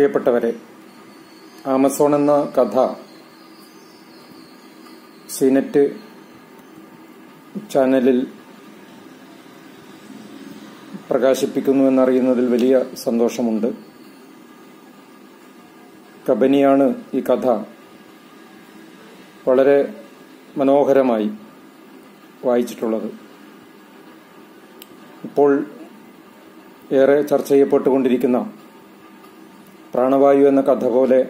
പ്രിയപ്പെട്ടവരെ ആമസോൺ എന്ന കഥ സീനറ്റ് ചാനലിൽ പ്രകാശിപ്പിക്കുന്നു എന്നറിയുന്നതിൽ വലിയ സന്തോഷമുണ്ട് കബനിയാണ് ഈ കഥ വളരെ മനോഹരമായി വായിച്ചിട്ടുള്ളത് ഇപ്പോൾ ഏറെ ചർച്ച ചെയ്യപ്പെട്ടുകൊണ്ടിരിക്കുന്ന പ്രാണവായു എന്ന കഥ പോലെ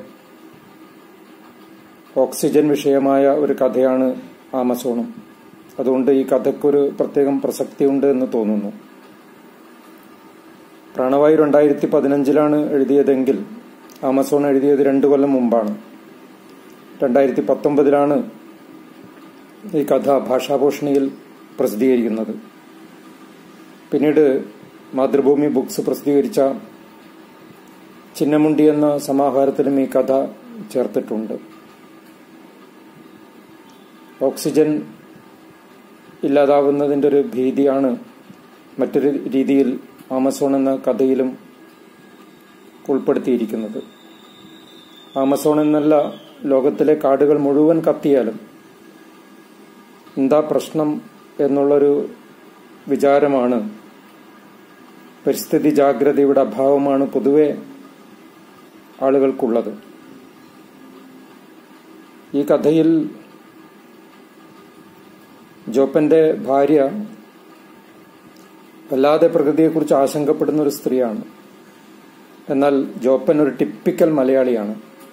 ഓക്സിജൻ വിഷയമായ ഒരു കഥയാണ് ആമസോണും അതുകൊണ്ട് ഈ കഥയ്ക്കൊരു പ്രത്യേകം പ്രസക്തിയുണ്ട് എന്ന് തോന്നുന്നു പ്രാണവായു രണ്ടായിരത്തി പതിനഞ്ചിലാണ് എഴുതിയതെങ്കിൽ ആമസോൺ എഴുതിയത് രണ്ടു കൊല്ലം മുമ്പാണ് രണ്ടായിരത്തി പത്തൊമ്പതിലാണ് ഈ കഥ ഭാഷാഭൂഷണിയിൽ പ്രസിദ്ധീകരിക്കുന്നത് പിന്നീട് മാതൃഭൂമി ബുക്സ് പ്രസിദ്ധീകരിച്ച ചിന്നമുണ്ടി എന്ന സമാഹാരത്തിലും ഈ കഥ ചേർത്തിട്ടുണ്ട് ഓക്സിജൻ ഇല്ലാതാവുന്നതിൻ്റെ ഒരു ഭീതിയാണ് മറ്റൊരു രീതിയിൽ ആമസോൺ എന്ന കഥയിലും ഉൾപ്പെടുത്തിയിരിക്കുന്നത് ആമസോൺ എന്നല്ല ലോകത്തിലെ കാടുകൾ മുഴുവൻ കത്തിയാലും എന്താ പ്രശ്നം എന്നുള്ളൊരു വിചാരമാണ് പരിസ്ഥിതി ജാഗ്രതയുടെ അഭാവമാണ് പൊതുവെ ആളുകൾക്കുള്ളത് ഈ കഥയിൽ ജോപ്പന്റെ ഭാര്യ വല്ലാതെ പ്രകൃതിയെക്കുറിച്ച് ആശങ്കപ്പെടുന്ന ഒരു സ്ത്രീയാണ് എന്നാൽ ജോപ്പൻ ഒരു ടിപ്പിക്കൽ മലയാളിയാണ്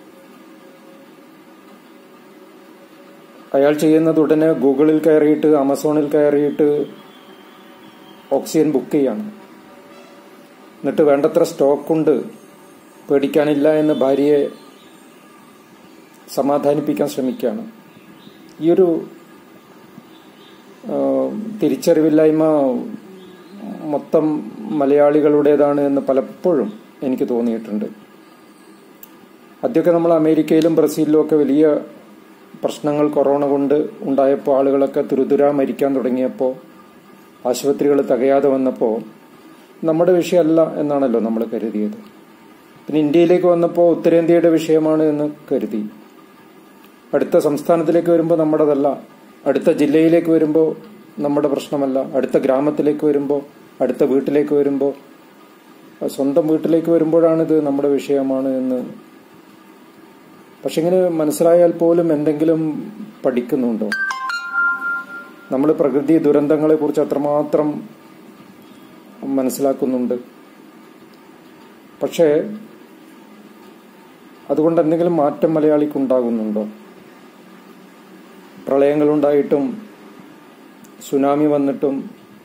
അയാൾ ചെയ്യുന്നത് ഉടനെ ഗൂഗിളിൽ കയറിയിട്ട് ആമസോണിൽ കയറിയിട്ട് ഓക്സിജൻ ബുക്ക് ചെയ്യാണ് എന്നിട്ട് വേണ്ടത്ര സ്റ്റോക്കുണ്ട് പേടിക്കാനില്ല എന്ന് ഭാര്യയെ സമാധാനിപ്പിക്കാൻ ശ്രമിക്കുകയാണ് ഈ ഒരു തിരിച്ചറിവില്ലായ്മ മൊത്തം മലയാളികളുടേതാണ് എന്ന് പലപ്പോഴും എനിക്ക് തോന്നിയിട്ടുണ്ട് ആദ്യമൊക്കെ നമ്മൾ അമേരിക്കയിലും ബ്രസീലിലും ഒക്കെ വലിയ പ്രശ്നങ്ങൾ കൊറോണ കൊണ്ട് ഉണ്ടായപ്പോൾ ആളുകളൊക്കെ തുരുതുരാ മരിക്കാൻ തുടങ്ങിയപ്പോൾ ആശുപത്രികൾ തികയാതെ വന്നപ്പോൾ നമ്മുടെ വിഷയമല്ല എന്നാണല്ലോ നമ്മൾ കരുതിയത് പിന്നെ ഇന്ത്യയിലേക്ക് വന്നപ്പോൾ ഉത്തരേന്ത്യയുടെ വിഷയമാണ് എന്ന് കരുതി അടുത്ത സംസ്ഥാനത്തിലേക്ക് വരുമ്പോൾ നമ്മുടേതല്ല അടുത്ത ജില്ലയിലേക്ക് വരുമ്പോൾ നമ്മുടെ പ്രശ്നമല്ല അടുത്ത ഗ്രാമത്തിലേക്ക് വരുമ്പോൾ അടുത്ത വീട്ടിലേക്ക് വരുമ്പോൾ സ്വന്തം വീട്ടിലേക്ക് വരുമ്പോഴാണിത് നമ്മുടെ വിഷയമാണ് എന്ന് പക്ഷെ ഇങ്ങനെ മനസ്സിലായാൽ പോലും എന്തെങ്കിലും പഠിക്കുന്നുണ്ടോ നമ്മൾ പ്രകൃതി ദുരന്തങ്ങളെ കുറിച്ച് അത്രമാത്രം മനസ്സിലാക്കുന്നുണ്ട് പക്ഷേ അതുകൊണ്ട് എന്തെങ്കിലും മാറ്റം മലയാളിക്ക് ഉണ്ടാകുന്നുണ്ടോ പ്രളയങ്ങളുണ്ടായിട്ടും സുനാമി വന്നിട്ടും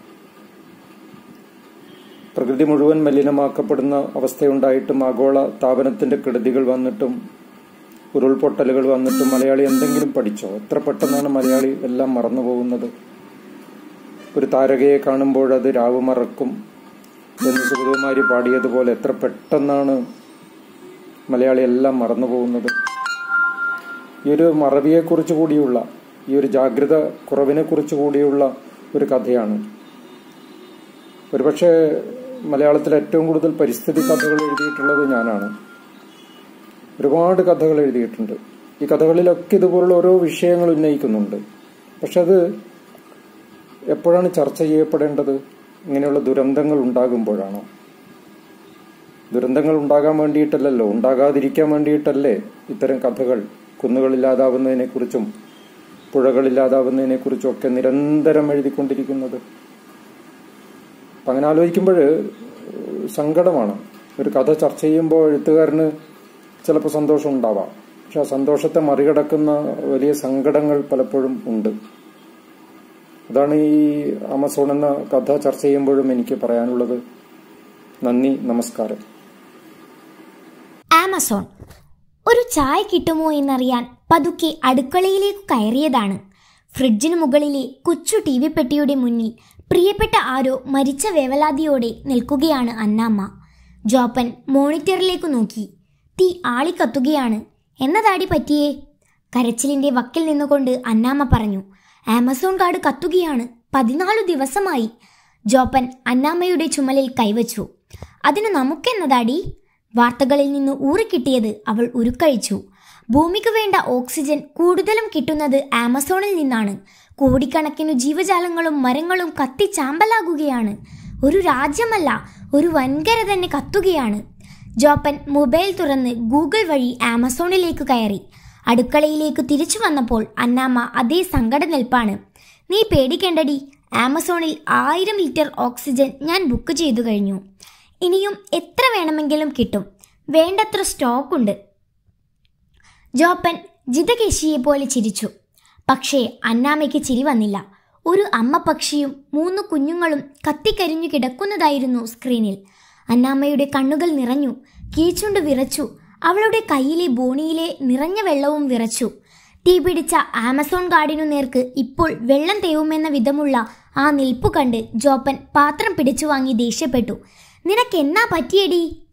പ്രകൃതി മുഴുവൻ മലിനമാക്കപ്പെടുന്ന അവസ്ഥയുണ്ടായിട്ടും ആഗോള താപനത്തിന്റെ കെടുതികൾ വന്നിട്ടും ഉരുൾപൊട്ടലുകൾ വന്നിട്ടും മലയാളി എന്തെങ്കിലും പഠിച്ചോ എത്ര പെട്ടെന്നാണ് മലയാളി എല്ലാം മറന്നു പോകുന്നത് ഒരു താരകയെ കാണുമ്പോൾ അത് രാവ് മറക്കും എന്ന് സുഗതകുമാരി പാടിയതുപോലെ എത്ര പെട്ടെന്നാണ് മലയാളി എല്ലാം മറന്നു പോകുന്നത് ഈ ഒരു മറവിയെക്കുറിച്ച് കൂടിയുള്ള ഈ ഒരു ജാഗ്രത കുറവിനെ കുറിച്ച് കൂടിയുള്ള ഒരു കഥയാണ് ഒരുപക്ഷെ മലയാളത്തിൽ ഏറ്റവും കൂടുതൽ പരിസ്ഥിതി കഥകൾ എഴുതിയിട്ടുള്ളത് ഞാനാണ് ഒരുപാട് കഥകൾ എഴുതിയിട്ടുണ്ട് ഈ കഥകളിലൊക്കെ ഇതുപോലുള്ള ഓരോ വിഷയങ്ങൾ ഉന്നയിക്കുന്നുണ്ട് പക്ഷെ അത് എപ്പോഴാണ് ചർച്ച ചെയ്യപ്പെടേണ്ടത് ഇങ്ങനെയുള്ള ദുരന്തങ്ങൾ ഉണ്ടാകുമ്പോഴാണോ ദുരന്തങ്ങൾ ഉണ്ടാകാൻ വേണ്ടിയിട്ടല്ലല്ലോ ഉണ്ടാകാതിരിക്കാൻ വേണ്ടിയിട്ടല്ലേ ഇത്തരം കഥകൾ കുന്നുകളില്ലാതാവുന്നതിനെ കുറിച്ചും പുഴകളില്ലാതാവുന്നതിനെ കുറിച്ചും ഒക്കെ നിരന്തരം എഴുതിക്കൊണ്ടിരിക്കുന്നത് അപ്പം അങ്ങനെ ആലോചിക്കുമ്പോൾ സങ്കടമാണ് ഒരു കഥ ചർച്ച ചെയ്യുമ്പോൾ എഴുത്തുകാരന് ചിലപ്പോൾ സന്തോഷം ഉണ്ടാവാം പക്ഷെ ആ സന്തോഷത്തെ മറികടക്കുന്ന വലിയ സങ്കടങ്ങൾ പലപ്പോഴും ഉണ്ട് അതാണ് ഈ ആമസോൺ എന്ന കഥ ചർച്ച ചെയ്യുമ്പോഴും എനിക്ക് പറയാനുള്ളത് നന്ദി നമസ്കാരം ആമസോൺ ഒരു ചായ കിട്ടുമോ എന്നറിയാൻ പതുക്കെ അടുക്കളയിലേക്ക് കയറിയതാണ് ഫ്രിഡ്ജിന് മുകളിലെ കൊച്ചു ടി വി പെട്ടിയുടെ മുന്നിൽ പ്രിയപ്പെട്ട ആരോ മരിച്ച വേവലാതിയോടെ നിൽക്കുകയാണ് അന്നാമ്മ ജോപ്പൻ മോണിറ്ററിലേക്ക് നോക്കി തീ ആളിക്കത്തുകയാണ് എന്നതാടി പറ്റിയേ കരച്ചിലിന്റെ വക്കിൽ നിന്നുകൊണ്ട് അന്നാമ്മ പറഞ്ഞു ആമസോൺ കാർഡ് കത്തുകയാണ് പതിനാലു ദിവസമായി ജോപ്പൻ അന്നാമ്മയുടെ ചുമലിൽ കൈവച്ചു അതിന് നമുക്കെന്നതാടി വാർത്തകളിൽ നിന്ന് ഊറിക്കിട്ടിയത് അവൾ ഉരുക്കഴിച്ചു ഭൂമിക്ക് വേണ്ട ഓക്സിജൻ കൂടുതലും കിട്ടുന്നത് ആമസോണിൽ നിന്നാണ് കോടിക്കണക്കിനു ജീവജാലങ്ങളും മരങ്ങളും കത്തിച്ചാമ്പലാകുകയാണ് ഒരു രാജ്യമല്ല ഒരു വൻകര തന്നെ കത്തുകയാണ് ജോപ്പൻ മൊബൈൽ തുറന്ന് ഗൂഗിൾ വഴി ആമസോണിലേക്ക് കയറി അടുക്കളയിലേക്ക് തിരിച്ചു വന്നപ്പോൾ അന്നാമ്മ അതേ സങ്കട നിൽപ്പാണ് നീ പേടിക്കേണ്ടടി ആമസോണിൽ ആയിരം ലിറ്റർ ഓക്സിജൻ ഞാൻ ബുക്ക് ചെയ്തു കഴിഞ്ഞു ഇനിയും എത്ര വേണമെങ്കിലും കിട്ടും വേണ്ടത്ര സ്റ്റോക്കുണ്ട് ജോപ്പൻ ജിതകേശിയെ പോലെ ചിരിച്ചു പക്ഷേ അന്നാമയ്ക്ക് ചിരി വന്നില്ല ഒരു അമ്മ പക്ഷിയും മൂന്ന് കുഞ്ഞുങ്ങളും കത്തിക്കരിഞ്ഞു കിടക്കുന്നതായിരുന്നു സ്ക്രീനിൽ അന്നാമ്മയുടെ കണ്ണുകൾ നിറഞ്ഞു കീച്ചുണ്ട് വിറച്ചു അവളുടെ കയ്യിലെ ബോണിയിലെ നിറഞ്ഞ വെള്ളവും വിറച്ചു തീ പിടിച്ച ആമസോൺ ഗാർഡിനു നേർക്ക് ഇപ്പോൾ വെള്ളം തേവുമെന്ന വിധമുള്ള ആ നിൽപ്പു കണ്ട് ജോപ്പൻ പാത്രം പിടിച്ചു വാങ്ങി ദേഷ്യപ്പെട്ടു നിനക്കെന്നാ പറ്റിയടി